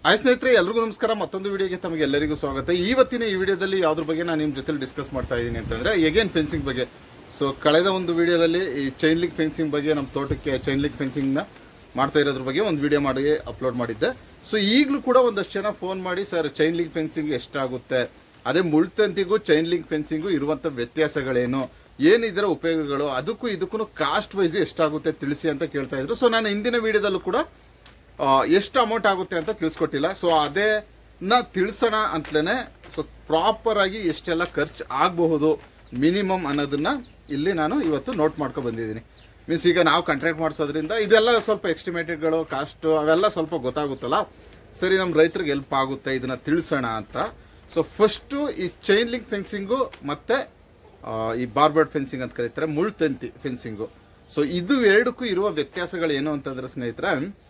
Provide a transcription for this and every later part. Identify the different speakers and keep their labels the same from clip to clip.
Speaker 1: hi ಸ್ನೇಹಿತರೆ ಎಲ್ರಿಗೂ ನಮಸ್ಕಾರ ಮತ್ತೊಂದು ವಿಡಿಯೋಗೆ ತಮಗೆ ಎಲ್ಲರಿಗೂ ಸ್ವಾಗತ ಇವತ್ತಿನ ಈ ವಿಡಿಯೋದಲ್ಲಿ ಯಾವ್ದ್ರ ಬಗ್ಗೆ ನಾನು ನಿಮ್ಮ ಜೊತೆ ಡಿಸ್ಕಸ್ ಮಾಡ್ತಾ ಇದ್ದೀನಿ ಅಂತಂದ್ರೆ ಎಗೇನ್ ಫೆನ್ಸಿಂಗ್ ಬಗ್ಗೆ ಸೊ ಕಳೆದ ಒಂದು ವಿಡಿಯೋದಲ್ಲಿ ಈ ಚೈನ್ ಲಿಂಕ್ ಫೆನ್ಸಿಂಗ್ ಬಗ್ಗೆ ನಮ್ಮ ತೋಟಕ್ಕೆ ಚೈನ್ ಲಿಂಕ್ ಫೆನ್ಸಿಂಗ್ ನ ಮಾಡ್ತಾ ಇರೋದ್ರ ಬಗ್ಗೆ ಒಂದು ವಿಡಿಯೋ ಮಾಡಿ ಅಪ್ಲೋಡ್ ಮಾಡಿದ್ದೆ ಸೊ ಈಗಲೂ ಕೂಡ ಒಂದಷ್ಟು ಜನ ಫೋನ್ ಮಾಡಿ ಸರ್ ಚೈನ್ ಲಿಂಕ್ ಫೆನ್ಸಿಂಗ್ ಎಷ್ಟಾಗುತ್ತೆ ಅದೇ ಮುಳ್ತಂತಿಗೂ ಚೈನ್ ಲಿಂಕ್ ಫೆನ್ಸಿಂಗು ಇರುವಂತ ವ್ಯತ್ಯಾಸಗಳೇನು ಏನಿದರ ಉಪಯೋಗಗಳು ಅದಕ್ಕೂ ಇದಕ್ಕೂ ಕಾಸ್ಟ್ ವೈಸ್ ಎಷ್ಟಾಗುತ್ತೆ ತಿಳಿಸಿ ಅಂತ ಕೇಳ್ತಾ ಇದ್ರು ಸೊ ನಾನು ಹಿಂದಿನ ವಿಡಿಯೋದಲ್ಲೂ ಕೂಡ ಆ, ಎಷ್ಟು ಅಮೌಂಟ್ ಆಗುತ್ತೆ ಅಂತ ತಿಳಿಸ್ಕೊಟ್ಟಿಲ್ಲ ಸೊ ಅದೇ ನ ತಿಳಿಸೋಣ ಅಂತಲೇ ಸೊ ಪ್ರಾಪರ್ ಆಗಿ ಎಷ್ಟೆಲ್ಲ ಖರ್ಚು ಆಗಬಹುದು ಮಿನಿಮಮ್ ಅನ್ನೋದನ್ನ ಇಲ್ಲಿ ನಾನು ಇವತ್ತು ನೋಟ್ ಮಾಡ್ಕೊಂಡು ಬಂದಿದ್ದೀನಿ ಮೀನ್ಸ್ ಈಗ ನಾವು ಕಾಂಟ್ರಾಕ್ಟ್ ಮಾಡಿಸೋದ್ರಿಂದ ಇದೆಲ್ಲ ಸ್ವಲ್ಪ ಎಸ್ಟಿಮೇಟೆಡ್ಗಳು ಕಾಸ್ಟ್ ಅವೆಲ್ಲ ಸ್ವಲ್ಪ ಗೊತ್ತಾಗುತ್ತಲ್ಲ ಸರಿ ನಮ್ಮ ರೈತರಿಗೆ ಹೆಲ್ಪ್ ಆಗುತ್ತೆ ಇದನ್ನ ತಿಳಿಸೋಣ ಅಂತ ಸೊ ಫಸ್ಟು ಈ ಚೈನ್ ಲಿಂಕ್ ಫೆನ್ಸಿಂಗು ಮತ್ತೆ ಆ, ಈ ಬಾರ್ಬರ್ಡ್ ಫೆನ್ಸಿಂಗ್ ಅಂತ ಕರೀತಾರೆ ಮುಳ್ತಂತಿ ಫೆನ್ಸಿಂಗು ಸೊ ಇದು ಎರಡಕ್ಕೂ ಇರುವ ವ್ಯತ್ಯಾಸಗಳು ಏನು ಅಂತಂದ್ರೆ ಸ್ನೇಹಿತರೆ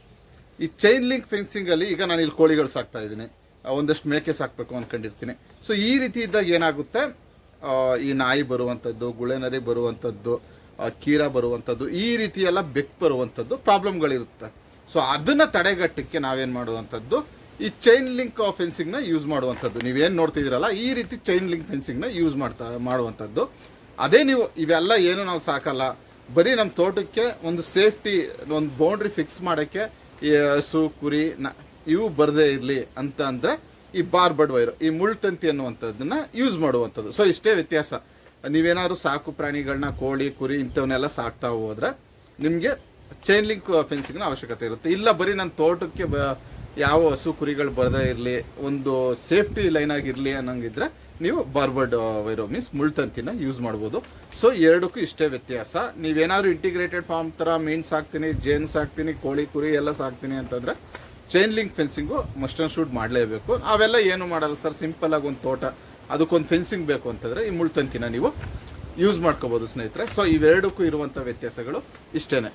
Speaker 1: ಈ ಚೈನ್ ಲಿಂಕ್ ಫೆನ್ಸಿಂಗ್ ಅಲ್ಲಿ ಈಗ ನಾನು ಇಲ್ಲಿ ಕೋಳಿಗಳು ಸಾಕ್ತಾ ಇದ್ದೀನಿ ಆ, ಒಂದಷ್ಟು ಮೇಕೆ ಸಾಕ್ಬೇಕು ಅನ್ಕೊಂಡಿರ್ತೀನಿ ಸೊ ಈ ರೀತಿ ಇದ್ದಾಗ ಏನಾಗುತ್ತೆ ಆ, ಈ ನಾಯಿ ಬರುವಂಥದ್ದು ಗುಳೆನರಿ ಬರುವಂಥದ್ದು ಆ, ಕೀರ ಬರುವಂಥದ್ದು ಈ ರೀತಿ ಎಲ್ಲ ಬೆಕ್ ಬರುವಂಥದ್ದು ಪ್ರಾಬ್ಲಮ್ಗಳಿರುತ್ತೆ ಸೊ ಅದನ್ನ ತಡೆಗಟ್ಟಕ್ಕೆ ನಾವೇನ್ ಮಾಡುವಂಥದ್ದು ಈ ಚೈನ್ ಲಿಂಕ್ ಫೆನ್ಸಿಂಗ್ ನ ಯೂಸ್ ಮಾಡುವಂಥದ್ದು ನೀವೇನ್ ನೋಡ್ತಿದ್ದೀರಲ್ಲ ಈ ರೀತಿ ಚೈನ್ ಲಿಂಕ್ ಫೆನ್ಸಿಂಗ್ ನ ಯೂಸ್ ಮಾಡ್ತಾ ಮಾಡುವಂಥದ್ದು ಅದೇ ನೀವು ಇವೆಲ್ಲ ಏನು ನಾವು ಸಾಕಲ್ಲ ಬರೀ ನಮ್ಮ ತೋಟಕ್ಕೆ ಒಂದು ಸೇಫ್ಟಿ ಒಂದು ಬೌಂಡ್ರಿ ಫಿಕ್ಸ್ ಮಾಡಕ್ಕೆ ಈ ಹಸು ಕುರಿ ನ- ಇವು ಬರದೇ ಇರಲಿ ಅಂತ ಅಂದ್ರೆ ಈ ಬಾರ್ಬರ್ಡ್ ವೈರ್ ಈ ಮುಳ್ತಂತಿ ಅನ್ನುವಂಥದ್ದನ್ನ ಯೂಸ್ ಮಾಡುವಂಥದ್ದು ಸೊ ಇಷ್ಟೇ ವ್ಯತ್ಯಾಸ ನೀವೇನಾದ್ರು ಸಾಕು ಪ್ರಾಣಿಗಳನ್ನ ಕೋಳಿ ಕುರಿ ಇಂಥವನ್ನೆಲ್ಲ ಸಾಕ್ತಾ ಹೋದ್ರೆ ನಿಮಗೆ ಚೈನ್ ಲಿಂಕ್ ಫೆನ್ಸಿಂಗ್ನ ಅವಶ್ಯಕತೆ ಇರುತ್ತೆ ಇಲ್ಲ ಬರೀ ನನ್ನ ತೋಟಕ್ಕೆ ಬ ಯಾವ ಹಸು ಕುರಿಗಳು ಬರದೇ ಇರಲಿ ಒಂದು ಸೇಫ್ಟಿ ಲೈನ್ ಆಗಿರಲಿ ಅನ್ನಂಗಿದ್ರೆ ನೀವು ಬಾರ್ಬರ್ಡ್ ವೈರೋ ಮೀನ್ಸ್ ಮುಳ್ತಂತಿನ ಯೂಸ್ ಮಾಡ್ಬೋದು ಸೊ ಎರಡಕ್ಕೂ ಇಷ್ಟೇ ವ್ಯತ್ಯಾಸ ನೀವೇನಾದ್ರು ಇಂಟಿಗ್ರೇಟೆಡ್ ಫಾರ್ಮ್ ತರ ಮೀನ್ ಸಾಕ್ತೀನಿ ಜೇನ್ ಸಾಕ್ತೀನಿ ಕೋಳಿ ಕುರಿ ಎಲ್ಲ ಸಾಕ್ತೀನಿ ಅಂತಂದ್ರೆ chain link fencing must and shoot ಮಾಡಲೇಬೇಕು ಅವೆಲ್ಲ ಏನು ಮಾಡಲ್ಲ ಸರ್ ಸಿಂಪಲ್ ಆಗಿ ಒಂದು ತೋಟ ಅದಕ್ಕೊಂದು ಫೆನ್ಸಿಂಗ್ ಬೇಕು ಅಂತಂದ್ರೆ ಈ ಮುಳ್ತಂತಿನ ನೀವು ಯೂಸ್ ಮಾಡ್ಕೋಬಹುದು ಸ್ನೇಹಿತರೆ ಸೊ ಇವೆರಡಕ್ಕೂ ಇರುವಂತ ವ್ಯತ್ಯಾಸಗಳು ಇಷ್ಟೇನೆ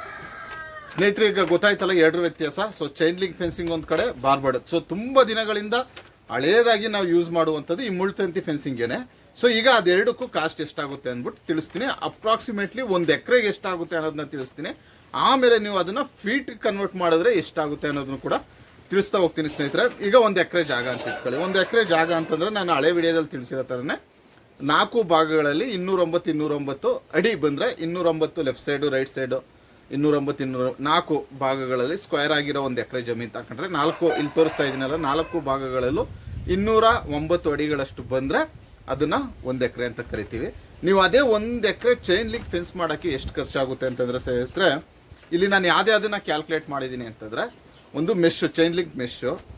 Speaker 1: ಸ್ನೇಹಿತರೆ ಈಗ ಗೊತ್ತಾಯ್ತಲ್ಲ ಎರಡರ ವ್ಯತ್ಯಾಸ ಸೊ ಚೈನ್ ಲಿಂಕ್ ಫೆನ್ಸಿಂಗ್ ಒಂದ್ ಕಡೆ ಬಾರ್ಬರ್ಡ್ ಸೊ ತುಂಬಾ ದಿನಗಳಿಂದ ಹಳೇದಾಗಿ ನಾವು ಯೂಸ್ ಮಾಡುವಂಥದ್ದು ಈ ಮುಳ್ತಂತಿ ಫೆನ್ಸಿಂಗೇನೆ ಸೊ ಈಗ ಅದೆರಡಕ್ಕೂ ಕಾಸ್ಟ್ ಎಷ್ಟಾಗುತ್ತೆ ಅಂದ್ಬಿಟ್ಟು ತಿಳಿಸ್ತೀನಿ ಅಪ್ರಾಕ್ಸಿಮೇಟ್ಲಿ ಒಂದು ಎಕರೆಗೆ ಎಷ್ಟಾಗುತ್ತೆ ಅನ್ನೋದನ್ನ ತಿಳಿಸ್ತೀನಿ ಆಮೇಲೆ ನೀವು ಅದನ್ನ ಫೀಟ್ ಕನ್ವರ್ಟ್ ಮಾಡಿದ್ರೆ ಎಷ್ಟಾಗುತ್ತೆ ಅನ್ನೋದನ್ನು ಕೂಡ ತಿಳಿಸ್ತಾ ಹೋಗ್ತೀನಿ ಸ್ನೇಹಿತರೆ ಈಗ ಒಂದು ಎಕರೆ ಜಾಗ ಅಂತ ಇಟ್ಕೊಳ್ಳಿ ಒಂದು ಎಕರೆ ಜಾಗ ಅಂತಂದ್ರೆ ನಾನು ಹಳೆ ವಿಡಿಯೋದಲ್ಲಿ ತಿಳಿಸಿರೋ ಥರನೇ ನಾಲ್ಕು ಭಾಗಗಳಲ್ಲಿ ಇನ್ನೂರೊಂಬತ್ತು ಇನ್ನೂರೊಂಬತ್ತು ಅಡಿ ಬಂದ್ರೆ ಇನ್ನೂರೊಂಬತ್ತು ಲೆಫ್ಟ್ ಸೈಡು ರೈಟ್ ಸೈಡು ಇನ್ನೂರೊಂಬತ್ತು ಇನ್ನೂರ ನಾಲ್ಕು ಭಾಗಗಳಲ್ಲಿ ಸ್ಕ್ವೇರ್ ಆಗಿರೋ ಒಂದು ಎಕರೆ ಜಮೀನು ತಗೊಂಡ್ರೆ ನಾಲ್ಕು ಇಲ್ಲಿ ತೋರಿಸ್ತಾ ಇದೀನಲ್ಲ ನಾಲ್ಕು ಭಾಗಗಳಲ್ಲೂ ಇನ್ನೂರ ಒಂಬತ್ತು ಅಡಿಗಳಷ್ಟು ಬಂದ್ರೆ ಅದನ್ನ ಒಂದು ಎಕರೆ ಅಂತ ಕರಿತೀವಿ ನೀವು ಅದೇ ಒಂದು ಎಕರೆ ಚೈನ್ ಲಿಂಕ್ ಫೆನ್ಸ್ ಮಾಡಕ್ಕೆ ಎಷ್ಟು ಖರ್ಚಾಗುತ್ತೆ ಅಂತಂದ್ರೆ ಸ್ನೇಹಿತರೆ ಇಲ್ಲಿ ನಾನು ಯಾವ್ದೇ ಅದನ್ನ ಕ್ಯಾಲ್ಕುಲೇಟ್ ಮಾಡಿದ್ದೀನಿ ಅಂತಂದ್ರೆ ಒಂದು ಮೆಶ್ ಚೈನ್ ಲಿಂಕ್ ಮೆಶ್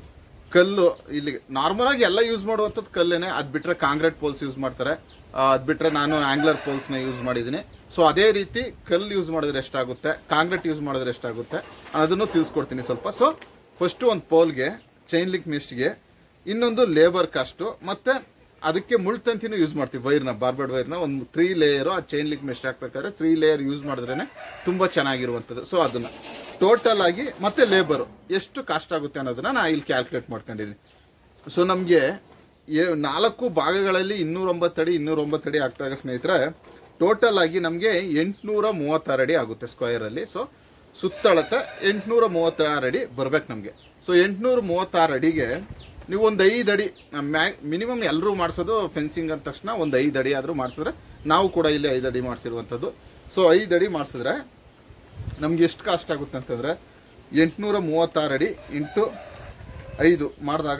Speaker 1: ಕಲ್ಲು ಇಲ್ಲಿ ನಾರ್ಮಲ್ ಆಗಿ ಎಲ್ಲ ಯೂಸ್ ಮಾಡುವಂಥದ್ದು ಕಲ್ಲೇನೆ ಅದ್ ಬಿಟ್ರೆ ಕಾಂಕ್ರೀಟ್ ಪೋಲ್ಸ್ ಯೂಸ್ ಮಾಡ್ತಾರೆ ಆ, ಅದ್ ಬಿಟ್ರೆ ನಾನು ಆಂಗ್ಲರ್ ಪೋಲ್ಸ್ ನ ಯೂಸ್ ಮಾಡಿದ್ದೀನಿ ಸೊ ಅದೇ ರೀತಿ ಕಲ್ಲು ಯೂಸ್ ಮಾಡಿದ್ರೆ ಎಷ್ಟಾಗುತ್ತೆ ಕಾಂಕ್ರೀಟ್ ಯೂಸ್ ಮಾಡಿದ್ರೆ ಎಷ್ಟಾಗುತ್ತೆ ಅನ್ನೋದನ್ನು ತಿಳಿಸ್ಕೊಡ್ತೀನಿ ಸ್ವಲ್ಪ ಸೊ ಫಸ್ಟ್ ಒಂದು ಪೋಲ್ಗೆ ಚೈನ್ ಲಿಂಕ್ ಮೆಶ್ಗೆ ಇನ್ನೊಂದು ಲೇಬರ್ ಕಾಸ್ಟು ಮತ್ತೆ ಅದಕ್ಕೆ ಮುಳ್ತಂತಿನೂ ಯೂಸ್ ಮಾಡ್ತೀವಿ ವೈರ್ನ ಬಾರ್ಬರ್ಡ್ ವೈರ್ನ ಒಂದು ತ್ರೀ ಲೇಯರು ಆ ಚೈನ್ ಲಿಂಕ್ ಮೆಸ್ಟ್ ಹಾಕ್ಬೇಕಾದ್ರೆ ತ್ರೀ ಲೇಯರ್ ಯೂಸ್ ಮಾಡಿದ್ರೇನೆ ತುಂಬಾ ಚೆನ್ನಾಗಿರುವಂಥದ್ದು ಸೊ ಅದನ್ನ ಟೋಟಲ್ ಆಗಿ ಮತ್ತೆ ಲೇಬರು ಎಷ್ಟು ಕಾಸ್ಟ್ ಆಗುತ್ತೆ ಅನ್ನೋದನ್ನ ನಾ ಇಲ್ಲಿ ಕ್ಯಾಲ್ಕುಲೇಟ್ ಮಾಡ್ಕೊಂಡಿದ್ದೀನಿ ಸೊ ನಮಗೆ ನಾಲ್ಕು ಭಾಗಗಳಲ್ಲಿ ಇನ್ನೂರೊಂಬತ್ತು ಅಡಿ ಇನ್ನೂರೊಂಬತ್ತು ಅಡಿ ಆಗ್ತಾಗ ಸ್ನೇಹಿತರೆ ಟೋಟಲ್ ಆಗಿ ನಮಗೆ ಎಂಟುನೂರ ಮೂವತ್ತಾರು ಅಡಿ ಆಗುತ್ತೆ ಸ್ಕ್ವೇರ್ ಅಲ್ಲಿ ಸೊ ಸುತ್ತಳತೆ ಎಂಟುನೂರ ಮೂವತ್ತಾರು ಅಡಿ ಬರ್ಬೇಕು ನಮಗೆ ಸೊ ಎಂಟುನೂರ ಮೂವತ್ತಾರು ಅಡಿಗೆ ನೀವು ಒಂದು ಐದು ಅಡಿ ಮ್ಯಾ ಮಿನಿಮಮ್ ಎಲ್ಲರೂ ಮಾಡಿಸೋದು ಫೆನ್ಸಿಂಗ್ ಅಂದ ತಕ್ಷಣ ಒಂದು ಐದು ಅಡಿ ಆದರೂ ಮಾಡಿಸಿದ್ರೆ ನಾವು ಕೂಡ ಇಲ್ಲಿ ಐದು ಅಡಿ ಮಾಡಿಸಿರುವಂಥದ್ದು ಸೊ ಐದು ಅಡಿ ಮಾಡಿಸಿದ್ರೆ ನಮ್ಗೆ ಎಷ್ಟು ಕಾಸ್ಟ್ ಆಗುತ್ತೆ ಅಂತಂದ್ರೆ ಎಂಟುನೂರ ಮೂವತ್ತಾರು ಅಡಿ ಇಂಟು ಐದು ಮಾಡಿದಾಗ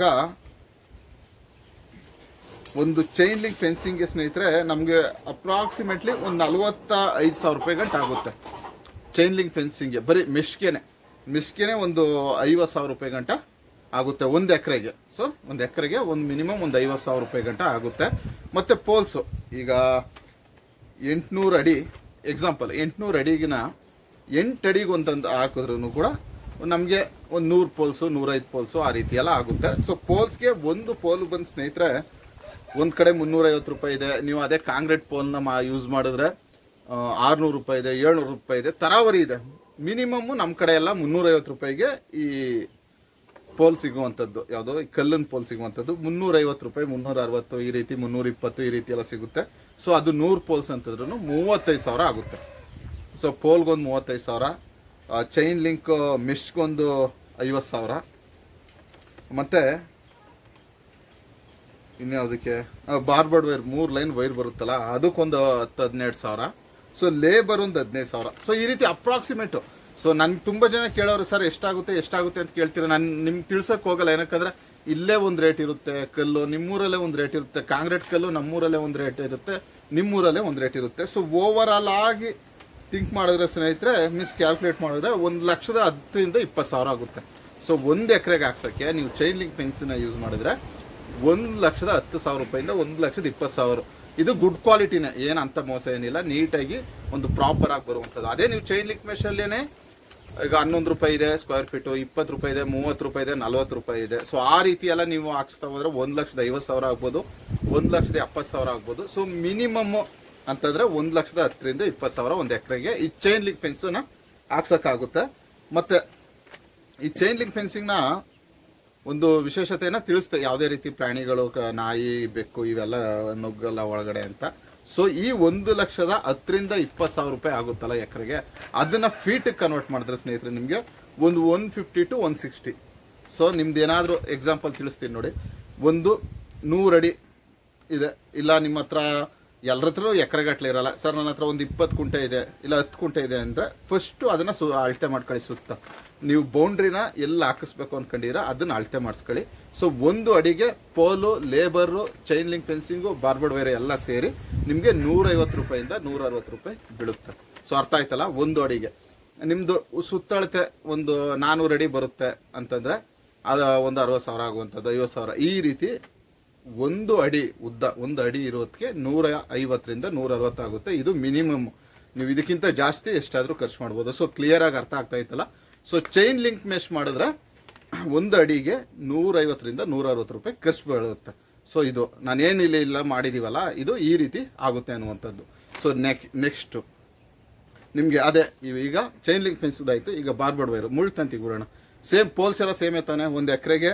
Speaker 1: ಒಂದು ಚೈನ್ ಲಿಂಕ್ ಫೆನ್ಸಿಂಗ್ಗೆ ಸ್ನೇಹಿತರೆ ನಮಗೆ ಅಪ್ರಾಕ್ಸಿಮೇಟ್ಲಿ ಒಂದು ನಲವತ್ತ ಐದು ಸಾವಿರ ರೂಪಾಯಿ ಗಂಟೆ ಆಗುತ್ತೆ ಚೈನ್ ಲಿಂಕ್ ಫೆನ್ಸಿಂಗ್ಗೆ ಬರೀ ಮೆಷ್ಗೆನೆ ಮೆಷ್ಗೆನೆ ಒಂದು ಐವತ್ತು ಸಾವಿರ ರೂಪಾಯಿ ಗಂಟ ಆಗುತ್ತೆ ಒಂದು ಎಕರೆಗೆ ಸೊ ಒಂದು ಎಕರೆಗೆ ಒಂದು ಮಿನಿಮಮ್ ಒಂದು ಐವತ್ತು ಸಾವಿರ ರೂಪಾಯಿ ಗಂಟ ಆಗುತ್ತೆ ಮತ್ತೆ ಪೋಲ್ಸು ಈಗ ಎಂಟುನೂರು ಅಡಿ ಎಕ್ಸಾಂಪಲ್ ಎಂಟುನೂರು ಅಡಿಗಿನ ಎಂಟು ಅಡಿಗೆ ಒಂದೊಂದು ಹಾಕಿದ್ರು ಕೂಡ ನಮಗೆ ಒಂದು ನೂರು ಪೋಲ್ಸು ನೂರೈದು ಪೋಲ್ಸು ಆ ರೀತಿ ಎಲ್ಲ ಆಗುತ್ತೆ ಸೊ ಪೋಲ್ಸ್ಗೆ ಒಂದು ಪೋಲ್ ಬಂದು ಸ್ನೇಹಿತರೆ ಒಂದು ಕಡೆ ಮುನ್ನೂರೈವತ್ತು ರೂಪಾಯಿ ಇದೆ ನೀವು ಅದೇ ಕಾಂಕ್ರೀಟ್ ಪೋಲ್ನ ಮಾ ಯೂಸ್ ಮಾಡಿದ್ರೆ ಆರುನೂರು ರೂಪಾಯಿ ಇದೆ ಏಳ್ನೂರು ರೂಪಾಯಿ ಇದೆ ತರಾವರಿ ಇದೆ ಮಿನಿಮಮ್ ನಮ್ಮ ಕಡೆ ಎಲ್ಲ ಮುನ್ನೂರೈವತ್ತು ರೂಪಾಯಿಗೆ ಈ ಪೋಲ್ ಸಿಗುವಂಥದ್ದು ಯಾವುದೋ ಈ ಕಲ್ಲಿನ ಪೋಲ್ ಸಿಗುವಂಥದ್ದು ಮುನ್ನೂರೈವತ್ತು ರೂಪಾಯಿ ಮುನ್ನೂರ ಅರವತ್ತು ಈ ರೀತಿ ಮುನ್ನೂರ ಇಪ್ಪತ್ತು ಈ ರೀತಿ ಎಲ್ಲ ಸಿಗುತ್ತೆ ಸೊ ಅದು ನೂರು ಪೋಲ್ಸ್ ಅಂತಂದ್ರೂ ಮೂವತ್ತೈದು ಸಾವಿರ ಆಗುತ್ತೆ ಸೊ ಪೋಲ್ಗೊಂದು ಮೂವತ್ತೈದು ಸಾವಿರ ಚೈನ್ ಲಿಂಕ್ ಮೆಶ್ಗೊಂದು ಐವತ್ತು ಸಾವಿರ ಮತ್ತೆ ಇನ್ಯಾವುದಕ್ಕೆ ಬಾರ್ಬರ್ಡ್ ವೈರ್ ಮೂರು ಲೈನ್ ವೈರ್ ಬರುತ್ತಲ್ಲ ಅದಕ್ಕೊಂದು ಹತ್ತು ಹದಿನೆರಡು ಸಾವಿರ ಸೊ ಲೇಬರ್ ಒಂದು ಹದಿನೈದು ಸಾವಿರ ಸೊ ಈ ರೀತಿ ಅಪ್ರಾಕ್ಸಿಮೇಟು ಸೊ ನನ್ಗೆ ತುಂಬ ಜನ ಕೇಳೋರು ಸರ್ ಎಷ್ಟಾಗುತ್ತೆ ಎಷ್ಟಾಗುತ್ತೆ ಅಂತ ಕೇಳ್ತೀರಾ ನಾನು ನಿಮ್ಗೆ ತಿಳ್ಸಕ್ಕೆ ಹೋಗಲ್ಲ ಏನಕ್ಕಂದ್ರೆ ಇಲ್ಲೇ ಒಂದು ರೇಟ್ ಇರುತ್ತೆ ಕಲ್ಲು ನಿಮ್ಮೂರಲ್ಲೇ ಒಂದು ರೇಟ್ ಇರುತ್ತೆ ಕಾಂಕ್ರೀಟ್ ಕಲ್ಲು ನಮ್ಮೂರಲ್ಲೇ ಒಂದು ರೇಟ್ ಇರುತ್ತೆ ನಿಮ್ಮೂರಲ್ಲೇ ಒಂದು ರೇಟ್ ಇರುತ್ತೆ ಸೊ ಓವರ್ ಆಲ್ ಆಗಿ ಥಿಂಕ್ ಮಾಡಿದ್ರೆ ಸ್ನೇಹಿತರೆ ಮೀನ್ಸ್ ಕ್ಯಾಲ್ಕುಲೇಟ್ ಮಾಡಿದ್ರೆ ಒಂದು ಲಕ್ಷದ ಹತ್ತರಿಂದ ಇಪ್ಪತ್ತು ಸಾವಿರ ಆಗುತ್ತೆ ಸೊ ಒಂದು ಎಕರೆಗೆ ಹಾಕ್ಸೋಕ್ಕೆ ನೀವು ಚೈನ್ ಲಿಂಕ್ ಫೆನ್ಸನ್ನ ಯೂಸ್ ಮಾಡಿದ್ರೆ ಒಂದು ಲಕ್ಷದ ಹತ್ತು ಸಾವಿರ ರೂಪಾಯಿಂದ ಒಂದು ಲಕ್ಷದ ಇಪ್ಪತ್ತು ಸಾವಿರ ಇದು ಗುಡ್ ಕ್ವಾಲಿಟಿನೇ ಏನು ಅಂತ ಮೋಸ ಏನಿಲ್ಲ ನೀಟಾಗಿ ಒಂದು ಪ್ರಾಪರ್ ಆಗಿ ಬರುವಂಥದ್ದು ಅದೇ ನೀವು ಚೈನ್ ಲಿಂಕ್ ಮೆಷಲ್ಲೇನೆ ಈಗ ಹನ್ನೊಂದು ರೂಪಾಯಿ ಇದೆ ಸ್ಕ್ವೇರ್ ಫೀಟು ಇಪ್ಪತ್ತು ರೂಪಾಯಿ ಇದೆ ಮೂವತ್ತು ರೂಪಾಯಿ ಇದೆ ನಲ್ವತ್ತು ರೂಪಾಯಿ ಇದೆ ಸೊ ಆ ರೀತಿ ಎಲ್ಲ ನೀವು ಹಾಕ್ಸ್ತಾ ಹೋದ್ರೆ ಒಂದು ಲಕ್ಷದ ಐವತ್ತು ಸಾವಿರ ಆಗ್ಬೋದು ಒಂದು ಲಕ್ಷದ ಎಪ್ಪತ್ತು ಸಾವಿರ ಆಗ್ಬೋದು ಸೊ ಮಿನಿಮಮ್ ಅಂತಂದ್ರೆ ಒಂದು ಲಕ್ಷದ ಹತ್ತರಿಂದ ಇಪ್ಪತ್ತು ಸಾವಿರ ಒಂದು ಎಕರೆಗೆ ಈ ಚೈನ್ ಲಿಂಕ್ ಫೆನ್ಸನ್ನ ಹಾಕ್ಸೋಕ್ಕಾಗುತ್ತೆ ಮತ್ತೆ ಈ ಚೈನ್ ಲಿಂಕ್ ಫೆನ್ಸಿಂಗ್ನ ಒಂದು ವಿಶೇಷತೆಯನ್ನ ತಿಳಿಸುತ್ತೆ ಯಾವುದೇ ರೀತಿ ಪ್ರಾಣಿಗಳು ಕ- ನಾಯಿ ಬೆಕ್ಕು ಇವೆಲ್ಲ ನುಗ್ಗಲ್ಲ ಒಳಗಡೆ ಅಂತ ಸೊ ಈ ಒಂದು ಲಕ್ಷದ ಹತ್ತರಿಂದ ಇಪ್ಪತ್ತು ಸಾವಿರ ರೂಪಾಯಿ ಆಗುತ್ತಲ್ಲ ಎಕರೆಗೆ ಅದನ್ನ ಫೀಟ್ ಕನ್ವರ್ಟ್ ಮಾಡಿದ್ರೆ ಸ್ನೇಹಿತರೆ ನಿಮಗೆ ಒಂದು one fifty to one sixty so ನಿಮ್ದು ಏನಾದರೂ ಎಕ್ಸಾಂಪಲ್ ತಿಳಿಸ್ತೀನಿ ನೋಡಿ ಒಂದು ನೂರಡಿ ಇದೆ ಇಲ್ಲ ನಿಮ್ಮ ಹತ್ರ ಎಲ್ಲರ ಹತ್ರ ಎಕರೆಗಟ್ಲೆ ಇರಲ್ಲ ಸರ್ ನನ್ನ ಹತ್ರ ಒಂದು ಇಪ್ಪತ್ತು ಕುಂಟೆ ಇದೆ ಇಲ್ಲ ಹತ್ತು ಕುಂಟೆ ಇದೆ ಅಂದರೆ ಫಸ್ಟು ಅದನ್ನು ಸು ಅಳತೆ ಮಾಡ್ಕೊಳ್ಳಿ ಸುತ್ತ ನೀವು ಬೌಂಡ್ರಿನ ಎಲ್ಲ ಹಾಕಿಸ್ಬೇಕು ಅನ್ಕೊಂಡಿರ ಅದನ್ನ ಅಳತೆ ಮಾಡಿಸ್ಕೊಳ್ಳಿ ಸೊ ಒಂದು ಅಡಿಗೆ pole labour chain link fencing barbed wire ಎಲ್ಲ ಸೇರಿ ನಿಮಗೆ ನೂರೈವತ್ತು ರೂಪಾಯಿಂದ ನೂರ ಅರವತ್ತು ರೂಪಾಯಿ ಬೀಳುತ್ತೆ ಸೊ ಅರ್ಥ ಆಯ್ತಲ್ಲ ಒಂದು ಅಡಿಗೆ ನಿಮ್ಮದು ಸುತ್ತಳತೆ ಒಂದು ನಾನ್ನೂರು ಅಡಿ ಬರುತ್ತೆ ಅಂತಂದರೆ ಅದು ಒಂದು ಅರವತ್ತು ಸಾವಿರ ಆಗುವಂಥದ್ದು ಐವತ್ತು ಸಾವಿರ ಈ ರೀತಿ ಒಂದು ಅಡಿ ಉದ್ದ ಒಂದು ಅಡಿ ಇರೋದಕ್ಕೆ ನೂರ ಐವತ್ತರಿಂದ ನೂರ ಅರವತ್ತಾಗುತ್ತೆ ಇದು ಮಿನಿಮಮ್ ನೀವು ಇದಕ್ಕಿಂತ ಜಾಸ್ತಿ ಎಷ್ಟಾದರೂ ಖರ್ಚು ಮಾಡ್ಬೋದು ಸೊ ಕ್ಲಿಯರಾಗಿ ಅರ್ಥ ಆಗ್ತಾ ಇತ್ತಲ್ಲ ಸೊ ಚೈನ್ ಲಿಂಕ್ ಮೆಶ್ ಮಾಡಿದ್ರೆ ಒಂದು ಅಡಿಗೆ ನೂರೈವತ್ತರಿಂದ ನೂರ ಅರವತ್ತು ರೂಪಾಯಿ ಖರ್ಚು ಬೀಳುತ್ತೆ ಸೊ ಇದು ನಾನೇನು ಇಲ್ಲಿ ಇಲ್ಲ ಮಾಡಿದೀವಲ್ಲ ಇದು ಈ ರೀತಿ ಆಗುತ್ತೆ ಅನ್ನುವಂಥದ್ದು ಸೊ ನೆಕ್ ನೆಕ್ಸ್ಟು ನಿಮಗೆ ಅದೇ ಇವ್ ಈಗ ಚೈನ್ ಲಿಂಕ್ ಫೆನ್ಸ್ ಆಯಿತು ಈಗ ಬಾರ್ಬರ್ಡ್ ವೈರು ಮುಳ್ಳು ತಂತಿ ಗುರೋಣ ಸೇಮ್ ಪೋಲ್ಸ್ ಎಲ್ಲ ಸೇಮೇ ತಾನೆ ಒಂದು ಎಕರೆಗೆ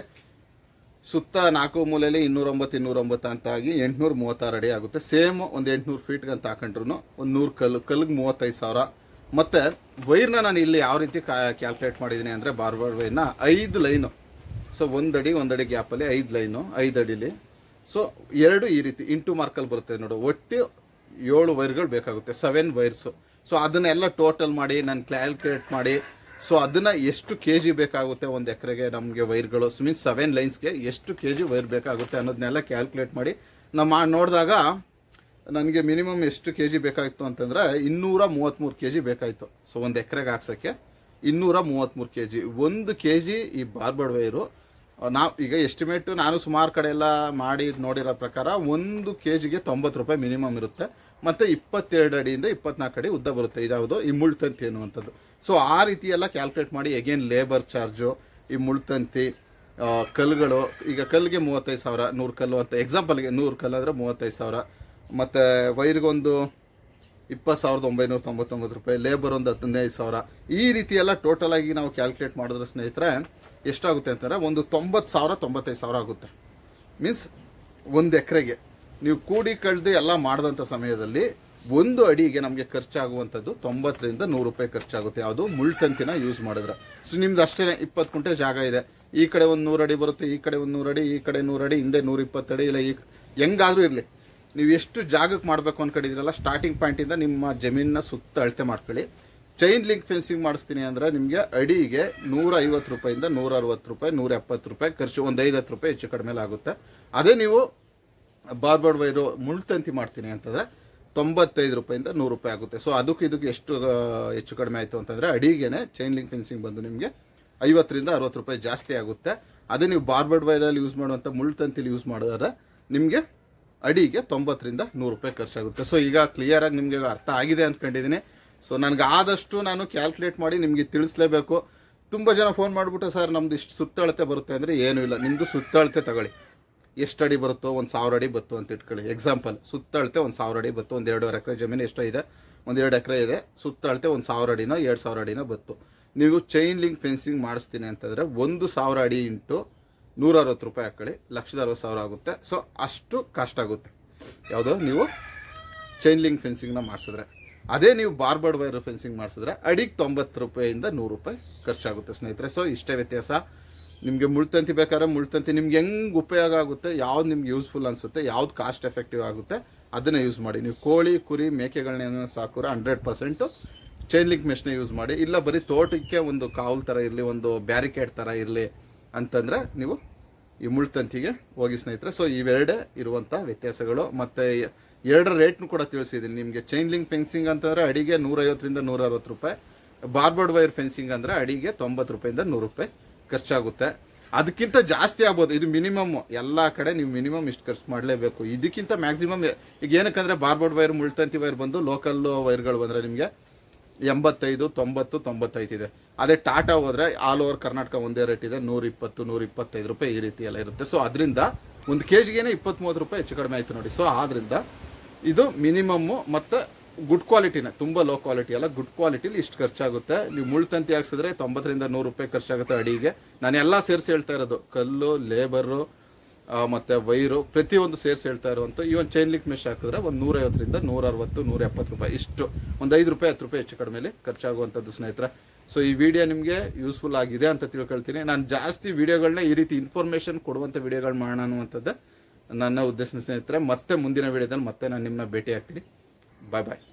Speaker 1: ಸುತ್ತ ನಾಲ್ಕು ಮೂಲೆಯಲ್ಲಿ ಇನ್ನೂರೊಂಬತ್ತು ಇನ್ನೂರೊಂಬತ್ತು ಅಂತ ಆಗಿ ಎಂಟುನೂರ ಮೂವತ್ತಾರು ಅಡಿ ಆಗುತ್ತೆ ಸೇಮ್ ಒಂದು ಎಂಟುನೂರು ಫೀಟ್ಗೆ ಅಂತ ಹಾಕೊಂಡ್ರು ಒಂದು ನೂರು ಕಲ್ಲು ಕಲ್ಲಿಗೆ ಮೂವತ್ತೈದು ಸಾವಿರ ಮತ್ತು ವೈರ್ನ ನಾನು ಇಲ್ಲಿ ಯಾವ ರೀತಿ ಕ್ಯಾಲ್ಕುಲೇಟ್ ಮಾಡಿದ್ದೀನಿ ಅಂದರೆ ಬಾರ್ಬರ್ಡ್ ವೈರ್ನ ಐದು ಲೈನು ಸೊ ಒಂದು ಅಡಿ ಒಂದು ಅಡಿ ಗ್ಯಾಪಲ್ಲಿ ಐದು ಲೈನು ಐದು ಅಡಿಲಿ ಸೊ ಎರಡು ಈ ರೀತಿ ಇಂಟು ಮಾರ್ಕಲ್ಲಿ ಬರುತ್ತೆ ನೋಡು ಒಟ್ಟು ಏಳು ವೈರ್ಗಳು ಬೇಕಾಗುತ್ತೆ ಸೆವೆನ್ ವೈರ್ಸು ಸೊ ಅದನ್ನೆಲ್ಲ ಟೋಟಲ್ ಮಾಡಿ ನಾನು ಕ್ಯಾಲ್ಕುಲೇಟ್ ಮಾಡಿ ಸೊ ಅದನ್ನ ಎಷ್ಟು ಕೆ ಜಿ ಬೇಕಾಗುತ್ತೆ ಒಂದು ಎಕರೆಗೆ ನಮಗೆ ವೈರ್ಗಳು ಮೀನ್ಸ್ ಸೆವೆನ್ ಲೈನ್ಸ್ಗೆ ಎಷ್ಟು ಕೆ ಜಿ ವೈರ್ ಬೇಕಾಗುತ್ತೆ ಅನ್ನೋದನ್ನೆಲ್ಲ ಕ್ಯಾಲ್ಕುಲೇಟ್ ಮಾಡಿ ನಾವು ಮಾ ನೋಡಿದಾಗ ನನಗೆ ಮಿನಿಮಮ್ ಎಷ್ಟು ಕೆ ಜಿ ಬೇಕಾಗಿತ್ತು ಅಂತಂದರೆ ಇನ್ನೂರ ಮೂವತ್ತ್ಮೂರು ಕೆ ಜಿ ಬೇಕಾಯಿತು ಸೊ ಒಂದು ಎಕರೆಗೆ ಹಾಕ್ಸೋಕ್ಕೆ ಇನ್ನೂರ ಮೂವತ್ತ್ಮೂರು ಕೆ ಜಿ ಒಂದು ಕೆ ಜಿ ಈ ಬಾರ್ಬರ್ಡ್ ವೈರು ನಾವು ಈಗ ಎಸ್ಟಿಮೇಟು ನಾನು ಸುಮಾರು ಕಡೆ ಎಲ್ಲ ಮಾಡಿ ನೋಡಿರೋ ಪ್ರಕಾರ ಒಂದು ಕೆ ಜಿಗೆ ತೊಂಬತ್ತು ರೂಪಾಯಿ ಮಿನಿಮಮ್ ಇರುತ್ತೆ ಮತ್ತು ಇಪ್ಪತ್ತೆರಡು ಅಡಿಯಿಂದ ಇಪ್ಪತ್ನಾಲ್ಕು ಅಡಿ ಉದ್ದ ಬರುತ್ತೆ ಇದ್ಯಾವುದು ಈ ಮುಳ್ತಂತಿ ಅನ್ನುವಂಥದ್ದು ಸೊ ಆ ರೀತಿ ಎಲ್ಲ ಕ್ಯಾಲ್ಕುಲೇಟ್ ಮಾಡಿ ಎಗೇನ್ ಲೇಬರ್ ಚಾರ್ಜು ಈ ಮುಳ್ತಂತಿ ಆ, ಕಲ್ಲುಗಳು ಈಗ ಕಲ್ಲಿಗೆ ಮೂವತ್ತೈದು ಸಾವಿರ ನೂರು ಕಲ್ಲು ಅಂತ ಎಕ್ಸಾಂಪಲ್ಗೆ ನೂರು ಕಲ್ಲು ಅಂದರೆ ಮೂವತ್ತೈದು ಸಾವಿರ ಮತ್ತು ವೈರ್ಗೊಂದು ಇಪ್ಪತ್ತು ಸಾವಿರದ ಒಂಬೈನೂರ ತೊಂಬತ್ತೊಂಬತ್ತು ರೂಪಾಯಿ ಲೇಬರ್ ಒಂದು ಹದಿನೈದು ಸಾವಿರ ಈ ರೀತಿ ಎಲ್ಲ ಟೋಟಲ್ ಆಗಿ ನಾವು ಕ್ಯಾಲ್ಕುಲೇಟ್ ಮಾಡಿದ್ರೆ ಸ್ನೇಹಿತರೆ ಎಷ್ಟಾಗುತ್ತೆ ಅಂತಂದರೆ ಒಂದು ತೊಂಬತ್ತು ಸಾವಿರ ತೊಂಬತ್ತೈದು ಸಾವಿರ ಆಗುತ್ತೆ ಮೀನ್ಸ್ ಒಂದು ಎಕರೆಗೆ ನೀವು ಕೂಡಿ ಕಳೆದು ಎಲ್ಲ ಮಾಡಿದಂಥ ಸಮಯದಲ್ಲಿ ಒಂದು ಅಡಿಗೆ ನಮಗೆ ಖರ್ಚಾಗುವಂಥದ್ದು ತೊಂಬತ್ತರಿಂದ ನೂರು ರೂಪಾಯಿ ಖರ್ಚಾಗುತ್ತೆ ಯಾವುದು ಮುಳ್ತಂತಿನ ಯೂಸ್ ಮಾಡಿದ್ರೆ ಸೊ ನಿಮ್ದು ಅಷ್ಟೇ ಇಪ್ಪತ್ತು ಕುಂಟೆ ಜಾಗ ಇದೆ ಈ ಕಡೆ ಒಂದು ನೂರು ಅಡಿ ಬರುತ್ತೆ ಈ ಕಡೆ ಒಂದು ನೂರು ಅಡಿ ಈ ಕಡೆ ನೂರು ಅಡಿ ಹಿಂದೆ ನೂರ ಇಪ್ಪತ್ತು ಅಡಿ ಇಲ್ಲ ಈ ಹೆಂಗಾದ್ರೂ ಇರಲಿ ನೀವು ಎಷ್ಟು ಜಾಗಕ್ಕೆ ಮಾಡಬೇಕು ಅನ್ಕೊಂಡಿದ್ರಲ್ಲ ಸ್ಟಾರ್ಟಿಂಗ್ ಪಾಯಿಂಟಿಂದ ನಿಮ್ಮ ಜಮೀನನ್ನ ಸುತ್ತ ಅಳತೆ ಮಾಡ್ಕೊಳ್ಳಿ ಚೈನ್ ಲಿಂಕ್ ಫೆನ್ಸಿಂಗ್ ಮಾಡಿಸ್ತೀನಿ ಅಂದರೆ ನಿಮಗೆ ಅಡಿಗೆ ನೂರ ಐವತ್ತು ರೂಪಾಯಿಂದ ನೂರ ಅರವತ್ತು ರೂಪಾಯಿ ನೂರ ಎಪ್ಪತ್ತು ರೂಪಾಯಿ ಖರ್ಚು ಒಂದು ಐವತ್ತು ರೂಪಾಯಿ ಹೆಚ್ಚು ಕಡಿಮೆ ಆಗುತ್ತೆ ಅದೇ ನೀವು ಬಾರ್ಬರ್ಡ್ ವೈರು ಮುಳ್ತಂತಿ ಮಾಡ್ತೀನಿ ಅಂತಂದರೆ ತೊಂಬತ್ತೈದು ರೂಪಾಯಿಂದ ನೂರು ರೂಪಾಯಿ ಆಗುತ್ತೆ ಸೊ ಅದಕ್ಕೆ ಇದಕ್ಕೆ ಎಷ್ಟು ಆ, ಹೆಚ್ಚು ಕಡಿಮೆ ಆಯಿತು ಅಂತಂದರೆ ಅಡಿಗೆನೆ ಚೈನ್ ಲಿಂಕ್ ಫೆನ್ಸಿಂಗ್ ಬಂದು ನಿಮಗೆ ಐವತ್ತರಿಂದ ಅರವತ್ತು ರೂಪಾಯಿ ಜಾಸ್ತಿ ಆಗುತ್ತೆ ಅದೇ ನೀವು ಬಾರ್ಬರ್ಡ್ ವೈರಲ್ಲಿ ಯೂಸ್ ಮಾಡುವಂಥ ಮುಳ್ತಂತಿಲಿ ಯೂಸ್ ಮಾಡಿದ್ರೆ ನಿಮಗೆ ಅಡಿಗೆ ತೊಂಬತ್ತರಿಂದ ನೂರು ರೂಪಾಯಿ ಖರ್ಚಾಗುತ್ತೆ ಸೊ ಈಗ ಕ್ಲಿಯರಾಗಿ ನಿಮಗೆ ಅರ್ಥ ಆಗಿದೆ ಅಂದ್ಕೊಂಡಿದ್ದೀನಿ ಸೊ ನನಗೆ ಆದಷ್ಟು ನಾನು ಕ್ಯಾಲ್ಕುಲೇಟ್ ಮಾಡಿ ನಿಮಗೆ ತಿಳಿಸ್ಲೇಬೇಕು ತುಂಬ ಜನ ಫೋನ್ ಮಾಡಿಬಿಟ್ಟು ಸರ್ ನಮ್ದು ಇಷ್ಟು ಸುತ್ತಳತೆ ಬರುತ್ತೆ ಅಂದರೆ ಏನೂ ಇಲ್ಲ ನಿಮ್ಮದು ಸುತ್ತಳತೆ ತಗೊಳ್ಳಿ ಎಷ್ಟು ಅಡಿ ಬರುತ್ತೋ ಒಂದು ಸಾವಿರ ಅಡಿ ಬತ್ತು ಅಂತ ಇಟ್ಕೊಳ್ಳಿ ಎಕ್ಸಾಂಪಲ್ ಸುತ್ತಳತೆ ಒಂದು ಸಾವಿರ ಅಡಿ ಬತ್ತು ಒಂದು ಎರಡೂವರೆ ಎಕರೆ ಜಮೀನು ಎಷ್ಟೋ ಇದೆ ಒಂದು ಎರಡು ಎಕರೆ ಇದೆ ಸುತ್ತಳತೆ ಒಂದು ಸಾವಿರ ಅಡಿನೋ ಎರಡು ಸಾವಿರ ಅಡಿನೋ ಬತ್ತು ನೀವು ಚೈನ್ ಲಿಂಕ್ ಫೆನ್ಸಿಂಗ್ ಮಾಡಿಸ್ತೀನಿ ಅಂತಂದರೆ ಒಂದು ಸಾವಿರ ಅಡಿ ಇಂಟು ನೂರ ಅರವತ್ತು ರೂಪಾಯಿ ಹಾಕೊಳ್ಳಿ ಲಕ್ಷದ ಅರವತ್ತು ಸಾವಿರ ಆಗುತ್ತೆ ಸೊ ಅಷ್ಟು ಕಾಸ್ಟ್ ಆಗುತ್ತೆ ಯಾವುದು ನೀವು ಚೈನ್ ಲಿಂಕ್ ಫೆನ್ಸಿಂಗ್ನ ಮಾಡಿಸಿದ್ರೆ ಅದೇ ನೀವು ಬಾರ್ಬರ್ಡ್ ವೈರ್ ಫೆನ್ಸಿಂಗ್ ಮಾಡಿಸಿದ್ರೆ ಅಡಿಗೆ ತೊಂಬತ್ತು ರೂಪಾಯಿಂದ ನೂರು ರೂಪಾಯಿ ಖರ್ಚಾಗುತ್ತೆ ಸ್ನೇಹಿತರೆ ಸೊ ಇಷ್ಟೇ ವ್ಯತ್ಯಾಸ ನಿಮಗೆ ಮುಳ್ತಂತಿ ಬೇಕಾದ್ರೆ ಮುಳ್ತಂತಿ ನಿಮ್ಗೆ ಹೆಂಗ್ ಉಪಯೋಗ ಆಗುತ್ತೆ ಯಾವ್ದು ನಿಮ್ಗೆ ಯೂಸ್ಫುಲ್ ಅನ್ಸುತ್ತೆ ಯಾವ್ದು ಕಾಸ್ಟ್ ಎಫೆಕ್ಟಿವ್ ಆಗುತ್ತೆ ಅದನ್ನ ಯೂಸ್ ಮಾಡಿ ನೀವು ಕೋಳಿ ಕುರಿ ಮೇಕೆಗಳನ್ನೇನೋ ಸಾಕುರ ಹಂಡ್ರೆಡ್ ಪರ್ಸೆಂಟು ಚೈನ್ ಲಿಂಕ್ ಮೆಷ್ನ ಯೂಸ್ ಮಾಡಿ ಇಲ್ಲ ಬರೀ ತೋಟಕ್ಕೆ ಒಂದು ಕಾವಲ್ ಥರ ಇರಲಿ ಒಂದು ಬ್ಯಾರಿಕೇಡ್ ಥರ ಇರಲಿ ಅಂತಂದ್ರೆ ನೀವು ಈ ಮುಳ್ತಂತಿಗೆ ಹೋಗಿ ಸ್ನೇಹಿತರೆ ಸೊ ಇವೆರಡೇ ಇರುವಂಥ ವ್ಯತ್ಯಾಸಗಳು ಮತ್ತು ಎರಡರ ರೇಟ್ನು ಕೂಡ ತಿಳಿಸಿದ್ದೀನಿ ನಿಮಗೆ ಚೈನ್ ಲಿಂಕ್ ಫೆನ್ಸಿಂಗ್ ಅಂತಂದ್ರೆ ಅಡಿಗೆ ನೂರೈವತ್ತರಿಂದ ನೂರ ಅರವತ್ತು ರೂಪಾಯಿ ಬಾರ್ಬೋರ್ಡ್ ವೈರ್ ಫೆನ್ಸಿಂಗ್ ಅಂದ್ರೆ ಅಡಿಗೆ ತೊಂಬತ್ತು ರೂಪಾಯಿಂದ ನೂರು ರೂಪಾಯಿ ಖರ್ಚಾಗುತ್ತೆ ಅದಕ್ಕಿಂತ ಜಾಸ್ತಿ ಆಗ್ಬೋದು ಇದು ಮಿನಿಮಮ್ ಎಲ್ಲ ಕಡೆ ನೀವು ಮಿನಿಮಮ್ ಇಷ್ಟು ಖರ್ಚು ಮಾಡಲೇಬೇಕು ಇದಕ್ಕಿಂತ ಮ್ಯಾಕ್ಸಿಮಮ್ ಈಗ ಏನಕ್ಕಂದ್ರೆ ಬಾರ್ಬೋರ್ಡ್ ವೈರ್ ಮುಳ್ತಂತಿ ವೈರ್ ಬಂದು ಲೋಕಲ್ ವೈರ್ಗಳು ಬಂದರೆ ನಿಮಗೆ ಎಂಬತ್ತೈದು ತೊಂಬತ್ತು ತೊಂಬತ್ತೈದು ಇದೆ ಅದೇ ಟಾಟಾ ಹೋದ್ರೆ ಆಲ್ ಓವರ್ ಕರ್ನಾಟಕ ಒಂದೇ ರೇಟ್ ಇದೆ ನೂರ ಇಪ್ಪತ್ತು ನೂರ ಇಪ್ಪತ್ತೈದು ರೂಪಾಯಿ ಈ ರೀತಿ ಎಲ್ಲ ಇರುತ್ತೆ ಸೊ ಅದರಿಂದ ಒಂದು ಕೆ ಜಿಗೇನೆ ಇಪ್ಪತ್ತ್ ಮೂವತ್ತು ರೂಪಾಯಿ ಹೆಚ್ಚು ಕಡಿಮೆ ಆಯ್ತು ನೋಡಿ ಸೊ ಆದ್ರಿಂದ ಇದು ಮಿನಿಮಮ್ಮು ಮತ್ತು ಗುಡ್ ಕ್ವಾಲಿಟಿನ ತುಂಬ ಲೋ ಕ್ವಾಲಿಟಿ ಅಲ್ಲ ಗುಡ್ ಕ್ವಾಲಿಟಿಲಿ ಇಷ್ಟು ಖರ್ಚಾಗುತ್ತೆ ನೀವು ಮುಳ್ತಂತಿ ಹಾಕ್ಸಿದ್ರೆ ತೊಂಬತ್ತರಿಂದ ನೂರು ರೂಪಾಯಿ ಖರ್ಚಾಗುತ್ತೆ ಅಡಿಗೆ ನಾನು ಎಲ್ಲ ಸೇರಿಸಿ ಹೇಳ್ತಾ ಇರೋದು ಕಲ್ಲು ಲೇಬರು ಮತ್ತು ವೈರು ಪ್ರತಿಯೊಂದು ಸೇರಿಸಿ ಹೇಳ್ತಾ ಇರುವಂಥ ಈ ಒಂದು ಚೈನ್ ಲಿಂಕ್ ಮೆಶ್ ಹಾಕಿದ್ರೆ ಒಂದು ನೂರೈವತ್ತರಿಂದ ನೂರ ಅರವತ್ತು ನೂರ ಎಪ್ಪತ್ತು ರೂಪಾಯಿ ಇಷ್ಟು ಒಂದು ಐದು ರೂಪಾಯಿ ಹತ್ತು ರೂಪಾಯಿ ಹೆಚ್ಚು ಕಡಿಮೆಲಿ ಖರ್ಚಾಗುವಂಥದ್ದು ಸ್ನೇಹಿತರೆ ಸೊ ಈ ವಿಡಿಯೋ ನಿಮಗೆ ಯೂಸ್ಫುಲ್ ಆಗಿದೆ ಅಂತ ತಿಳ್ಕೊಳ್ತೀನಿ ನಾನು ಜಾಸ್ತಿ ವಿಡಿಯೋಗಳನ್ನ ಈ ರೀತಿ ಇನ್ಫಾರ್ಮೇಷನ್ ಕೊಡುವಂಥ ವಿಡಿಯೋಗಳು ಮಾಡೋಣ ಅನ್ನುವಂಥದ್ದು ನನ್ನ ಉದ್ದೇಶ ಸ್ನೇಹಿತರೆ ಮತ್ತೆ ಮುಂದಿನ ವಿಡಿಯೋದಲ್ಲಿ ಮತ್ತೆ ನಾನು ನಿಮ್ಮನ್ನ ಭೇಟಿ ಆಗ್ತೀನಿ ಬಾಯ್ ಬಾಯ್